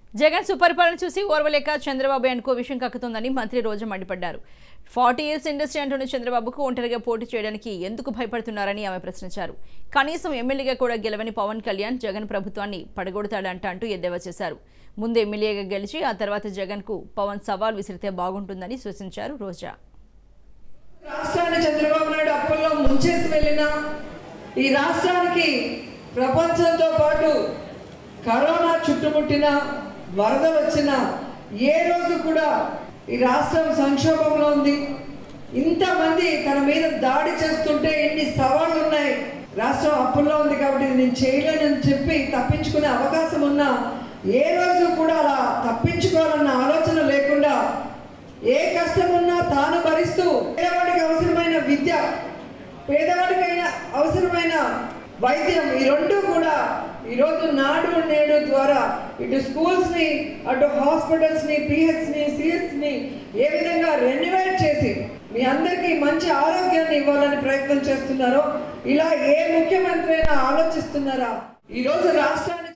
జగన్ సుపరిపాలన చూసి ఓర్వలేక చంద్రబాబు అనుకో విషయం కక్కుతోందని మంత్రి రోజు మండిపడ్డారు ఫార్టీ ఇయర్స్ ఇండస్ట్రీ అంటున్న చంద్రబాబుకు ఒంటరిగా పోటీ చేయడానికి ఎందుకు భయపడుతున్నారని ఆమె ప్రశ్నించారు కనీసం ఎమ్మెల్యేగా కూడా గెలవని పవన్ కళ్యాణ్ జగన్ ప్రభుత్వాన్ని పడగొడతాడంట అంటూ ఎద్దేవా చేశారు ముందు ఎమ్మెల్యేగా గెలిచి ఆ తర్వాత జగన్కు పవన్ సవాల్ విసిరితే బాగుంటుందని సూచించారు రోజా రాష్ట్రాన్ని చంద్రబాబు నాయుడు అప్పుల్లో ముంచేసి వెళ్ళిన ఈ రాష్ట్రానికి ప్రపంచంతో పాటు కరోనా చుట్టుముట్టిన వరద వచ్చిన ఏ రోజు కూడా ఈ రాష్ట్రం సంక్షోభంలో ఉంది ఇంతమంది తన మీద దాడి చేస్తుంటే ఎన్ని సవాళ్ళు ఉన్నాయి రాష్ట్రం అప్పుల్లో ఉంది కాబట్టి ఇది నేను చేయలేనని చెప్పి తప్పించుకునే అవకాశం ఉన్నా ఏ రోజు కూడా అలా తప్పించుకోవాలన్న ఆలోచన లేకుండా ఏ కష్టం ఉన్నా తాను భరిస్తూ పేదవాడికి అవసరమైన విద్య పేదవాడికైన అవసరమైన వైద్యం ఈ రెండు కూడా ఈరోజు నాడు నేడు ద్వారా ఇటు స్కూల్స్ని అటు హాస్పిటల్స్ని పిహెచ్ని సిహెచ్ని ఏ విధంగా రెన్యువేట్ చేసి మీ అందరికీ మంచి ఆరోగ్యాన్ని ఇవ్వాలని ప్రయత్నం చేస్తున్నారో ఇలా ఏ ముఖ్యమంత్రి అయినా ఆలోచిస్తున్నారా ఈరోజు రాష్ట్రాన్ని